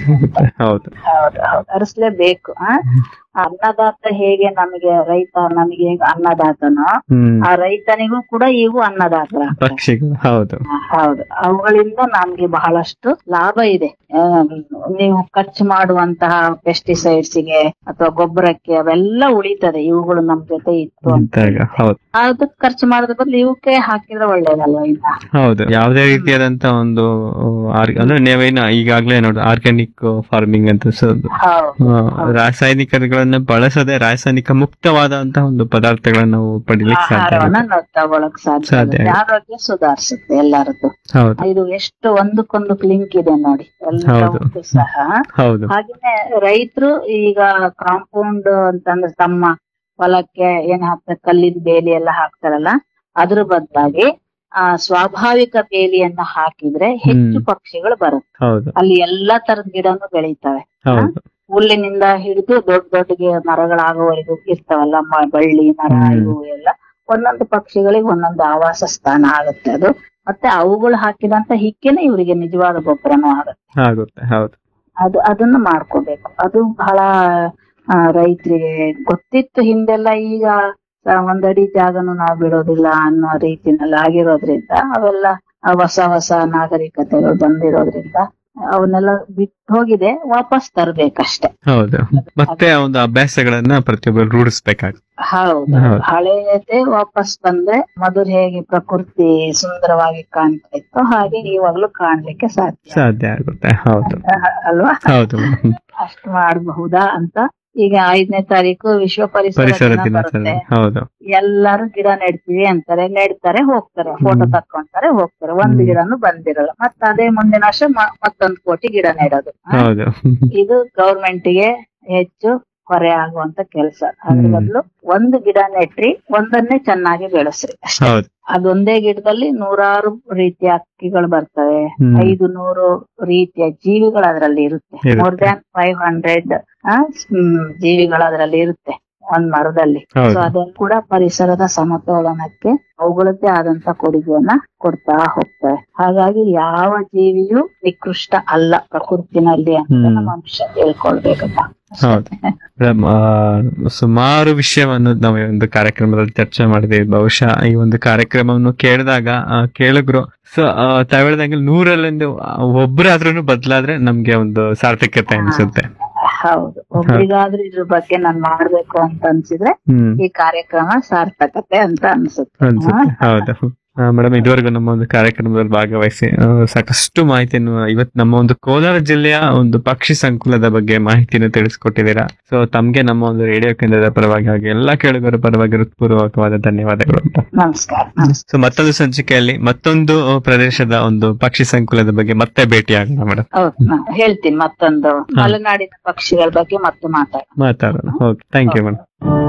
ಹೌದು ಹೌದು ಹೌದು ಅರಸ್ಲೇಬೇಕು ಆ ಅನ್ನದಾತ ಹೇಗೆ ನಮಗೆ ರೈತ ನಮಗೆ ಹೇಗೆ ಅನ್ನದಾತನೋ ಹ್ಮ್ ಆ ರೈತನಿಗೂ ಕೂಡ ಇವು ಅನ್ನದಾತರ ಪಕ್ಷಿಗಳು ಹೌದು ಹೌದು ಅವುಗಳಿಂದ ನಮ್ಗೆ ಬಹಳಷ್ಟು ಲಾಭ ಇದೆ ಆ, ನೀವು ಖರ್ಚು ಮಾಡುವಂತಹ ಪೆಸ್ಟಿಸೈಡ್ಸ್ ಗೆ ಅಥವಾ ಗೊಬ್ಬರಕ್ಕೆ ಅವೆಲ್ಲ ಉಳಿತದೆ ಇವುಗಳು ನಮ್ ಜೊತೆ ಇತ್ತು ಅಂತ ಅಂತಾಗ ಹೌದು ಅದಕ್ಕೆ ಖರ್ಚು ಮಾಡೋದ್ರ ಬದಲು ಇವಕ್ಕೆ ಹಾಕಿದ್ರೆ ಒಳ್ಳೇದಲ್ವಾ ಇನ್ನ ಹೌದು ಯಾವುದೇ ರೀತಿಯಾದಂತ ಒಂದು ಆರ್- ಅಂದ್ರೆ ನೀವೇನ ಈಗಾಗ್ಲೇ ನೋಡಿ ಆರ್ಗ್ಯಾನಿಕ್ ಫಾರ್ಮಿಂಗ್ ಅಂತ ಸೊ ಹೌದು ಆ, ರಾಸಾಯನಿಕಗಳನ್ನ ಬಳಸದೆ ರಾಸಾಯನಿಕ ಮುಕ್ತವಾದಂತಹ ಒಂದು ಪದಾರ್ಥಗಳನ್ನ ನಾವು ಪಡಿಲಿಕ್ಕೆ ಸಾಧ್ಯ ಆಹಾರವನ್ನ ಆಗುತ್ತೆ. ನಾವು ತಗೊಳಕ್ ಸಾಧ್ಯ ಸಾಧ್ಯ ಆಗುತ್ತೆ. ಆರೋಗ್ಯ ಸುಧಾರಿಸುತ್ತೆ ಎಲ್ಲರದ್ದು ಹೌದು ಇದು ಎಷ್ಟು ಒಂದಕ್ಕೊಂದಕ್ಕೆ ಲಿಂಕ್ ಇದೆ ನೋಡಿ ಎಲ್ಲವಕ್ಕೂ ಸಹ ಹೌದು ಹಾಗೇನೆ ರೈತರು ಈಗ ಕಾಂಪೌಂಡ್ ಅಂತಂದ್ರೆ ತಮ್ಮ ಹೊಲಕ್ಕೆ ಏನ್ ಹಾಕ್ತಾರೆ ಕಲ್ಲಿನ ಬೇಲಿ ಎಲ್ಲ ಹಾಕ್ತಾರಲ್ಲ ಅದ್ರ ಬದಲಾಗಿ ಆ ಸ್ವಾಭಾವಿಕ ಬೇಲಿಯನ್ನ ಹಾಕಿದ್ರೆ ಹೆಚ್ಚು ಹ್ಮ್. ಪಕ್ಷಿಗಳು ಬರುತ್ತೆ ಹೌದು ಅಲ್ಲಿ ಎಲ್ಲಾ ತರದ ಗಿಡನು ಬೆಳೀತವೆ ಹೌದು ಹುಲ್ಲಿನಿಂದ ಹಿಡಿದು ದೊಡ್ಡ ದೊಡ್ಡ ಗಿ- ಮರಗಳಾಗುವವರೆಗೂ ಇರ್ತಾವಲ್ಲ ಮ- ಬಳ್ಳಿ ಮರ ಹ್ಮ್. ಇವು ಎಲ್ಲ ಒಂದೊಂದು ಪಕ್ಷಿಗಳಿಗೆ ಒಂದೊಂದು ಆವಾಸ ಸ್ಥಾನ ಆಗುತ್ತೆ ಅದು ಮತ್ತೆ ಅವುಗಳು ಹಾಕಿದಂತ ಹಿಕ್ಕೆನೆ ಇವರಿಗೆ ನಿಜವಾದ ಗೊಬ್ಬರನೂ ಆಗುತ್ತೆ ಆಗುತ್ತೆ ಹೌದು ಅದು ಅದನ್ನ ಮಾಡ್ಕೋಬೇಕು ಅದು ಬಹಳ ಆ, ರೈತರಿಗೆ ಗೊತ್ತಿತ್ತು ಹಿಂದೆಲ್ಲ ಈಗ ಆ, ಒಂದಡಿ ಜಾಗನು ನಾವು ಬಿಡೋದಿಲ್ಲ ಅನ್ನೋ ರೀತಿನಲ್ಲಿ ಆಗಿರೋದ್ರಿಂದ ಅವೆಲ್ಲ ಆ, ಹೊಸ ಹೊಸ ನಾಗರಿಕತೆಗಳು ಬಂದಿರೋದ್ರಿಂದ ಅವನ್ನೆಲ್ಲ ಬಿಟ್ಟು ಹೋಗಿದೆ ವಾಪಸ್ ತರ್ಬೇಕಷ್ಟೆ ಹೌದು ಮತ್ತೆ ಆ ಒಂದು ಅಭ್ಯಾಸಗಳನ್ನ ಪ್ರತಿಯೊಬ್ಬರು ರೂಢಿಸ್ಬೇಕಾಗುತ್ತೆ ಹೌದು ಹೌದು. ಹಳೆಯದೇ ವಾಪಸ್ ಬಂದ್ರೆ ಮೊದಲು ಹೇಗೆ ಪ್ರಕೃತಿ ಸುಂದರವಾಗಿ ಕಾಣ್ತಾ ಇತ್ತು ಹಾಗೆ ಇವಾಗ್ಲೂ ಕಾಣ್ಲಿಕ್ಕೆ ಸಾಧ್ಯ ಸಾಧ್ಯ ಆಗುತ್ತೆ ಹೌದು ಅ- ಅಲ್ವಾ ಹೌದು ಅಷ್ಟು ಮಾಡಬಹುದಾ ಅಂತ ಈಗ ಐದನೇ ತಾರೀಕು ವಿಶ್ವ ಪರಿಸರ ಪರಿಸರ ದಿನ ದಿನಾಚರಣೆ ಬರುತ್ತೆ ಹೌದು ಎಲ್ಲಾರು ಗಿಡ ನೆಡ್ತೀವಿ ಅಂತಾರೆ ನೆಡ್ತಾರೆ ಹೋಗ್ತಾರೆ ಫೋಟೋ ಹ್ಮ್. ತಕ್ಕೊಂತಾರೆ ಹೋಗ್ತಾರೆ ಒಂದ್ ಹ್ಮ್. ಗಿಡನು ಬಂದಿರಲ್ಲ ಮತ್ತ ಅದೇ ಮುಂದಿನ ವರ್ಷ ಮ- ಮತ್ತೊಂದ್ ಕೋಟಿ ಗಿಡ ನೆಡೋದು ಆ? ಹೌದು ಇದು ಗೌರ್ಮೆಂಟ್ ಗೆ ಹೆಚ್ಚು ಹೊರೆ ಆಗುವಂತ ಕೆಲಸ ಅದ್ರ ಹ್ಮ್. ಬದಲು ಒಂದು ಗಿಡ ನೆಟ್ರಿ ಒಂದನ್ನೇ ಚೆನ್ನಾಗಿ ಬೆಳೆಸ್ರಿ ಅಷ್ಟೇ ಹೌದು ಅದೊಂದೇ ಗಿಡದಲ್ಲಿ ನೂರಾರು ರೀತಿಯ ಹಕ್ಕಿಗಳು ಬರ್ತವೆ ಹ್ಮ್. ಐದು ನೂರು ರೀತಿಯ ಜೀವಿಗಳು ಅದರಲ್ಲಿ ಇರುತ್ತೆ ಇರುತ್ತೆ. ಮೋರ್ ದ್ಯಾನ್ ಫೈವ್ ಹಂಡ್ರೆಡ್ ಜೀವಿಗಳು ಅದರಲ್ಲಿ ಇರುತ್ತೆ ಒಂದ್ ಮರದಲ್ಲಿ ಸೊ ಹೌದು ಅದನ್ನು ಕೂಡ ಪರಿಸರದ ಸಮತೋಲನಕ್ಕೆ ಅವುಗಳದ್ದೇ ಆದಂತ ಕೊಡುಗೆಯನ್ನ ಕೊಡ್ತಾ ಹೋಗ್ತವೆ ಹಾಗಾಗಿ ಯಾವ ಜೀವಿಯೂ ನಿಕೃಷ್ಟ ಅಲ್ಲ ಪ್ರಕೃತಿನಲ್ಲಿ ಅಂತ ಹ್ಮ್. ನಮ್ಮ ಮನುಷ್ಯ ತಿಳ್ಕೊಳ್ಬೇಕಪ್ಪ ಹೌದು ಮೇಡಮ್, ಆ, ಸುಮಾರು ವಿಷಯವನ್ನು ನಾವು ಈ ಒಂದು ಕಾರ್ಯಕ್ರಮದಲ್ಲಿ ಚರ್ಚೆ ಮಾಡಿದ್ದೀವಿ ಬಹುಶಃ ಈ ಒಂದು ಕಾರ್ಯಕ್ರಮವನ್ನು ಕೇಳಿದಾಗ ಆ, ಕೇಳಿದ್ರು ಸೊ ತಾವ್ ಹೇಳ್ದಂಗೆ ನೂರಲ್ಲಿಂದ ಒಬ್ಬರಾದ್ರೂ ಬದಲಾದ್ರೆ ನಮ್ಗೆ ಒಂದು ಸಾರ್ಥಕ್ಯತೆ ಅನ್ಸುತ್ತೆ ಹೌದು ಒಬ್ರಿಗಾದ್ರೂ ಇದ್ರ ಬಗ್ಗೆ ನಾನ್ ಮಾಡ್ಬೇಕು ಅಂತ ಅನ್ಸಿದ್ರೆ ಹ್ಮ್ ಈ ಕಾರ್ಯಕ್ರಮ ಸಾರ್ಥಕತೆ ಅಂತ ಅನ್ಸುತ್ತೆ ಅನ್ಸುತ್ತೆ ಹೌದು ಮೇಡಮ್ ಇದುವರೆಗೂ ನಮ್ಮ ಒಂದು ಕಾರ್ಯಕ್ರಮದಲ್ಲಿ ಭಾಗವಹಿಸಿ ಆ, ಸಾಕಷ್ಟು ಮಾಹಿತಿಯನ್ನು ಇವತ್ತು ನಮ್ಮ ಒಂದು ಕೋಲಾರ ಜಿಲ್ಲೆಯ ಒಂದು ಪಕ್ಷಿ ಸಂಕುಲದ ಬಗ್ಗೆ ಮಾಹಿತಿಯನ್ನು ತಿಳಿಸ್ಕೊಟ್ಟಿದ್ದೀರಾ ಸೊ ತಮ್ಗೆ ನಮ್ಮ ಒಂದು ರೇಡಿಯೋ ಕೇಂದ್ರದ ಪರವಾಗಿ ಹಾಗೆ ಎಲ್ಲಾ ಕೇಳುಗರ ಪರವಾಗಿ ಹೃತ್ಪೂರ್ವಕವಾದ ಧನ್ಯವಾದಗಳು ಅಂತ ನಮಸ್ಕಾರ ನಮಸ್ಕಾರ ಸೊ ಮತ್ತೊಂದು ಸಂಚಿಕೆಯಲ್ಲಿ ಮತ್ತೊಂದು ಪ್ರದೇಶದ ಒಂದು ಪಕ್ಷಿ ಸಂಕುಲದ ಬಗ್ಗೆ ಮತ್ತೆ ಭೇಟಿಯಾಗೋಣ ಮೇಡಮ್ ಹೌದು ನಾನ್ ಹೇಳ್ತೀನಿ ಮತ್ತೊಂದು ಮಲೆನಾಡಿನ ಪಕ್ಷಿಗಳ ಬಗ್ಗೆ ಮತ್ತೆ ಮಾತಾಡ ಮಾತಾಡೋಣ ಓಕೆ ಥ್ಯಾಂಕ್ ಯು ಮೇಡಮ್